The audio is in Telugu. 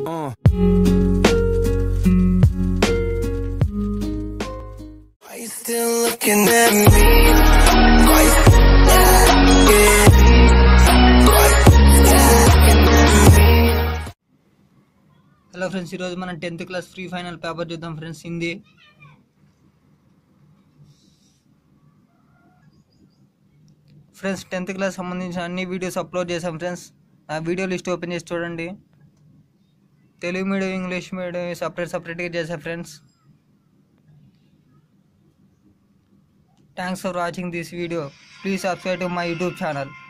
Uh. Are you still looking at me? Are you still hello friends ఈరోజు మనం tenth class pre final paper చూద్దాం friends Hindi friends tenth class సంబంధించిన అన్ని వీడియోస్ అప్లోడ్ చేసాం ఫ్రెండ్స్ ఆ వీడియో లిస్ట్ ఓపెన్ చేసి చూడండి Telugu medium English medium separate సపరేట్గా చేసా friends thanks for watching this video please subscribe to my YouTube channel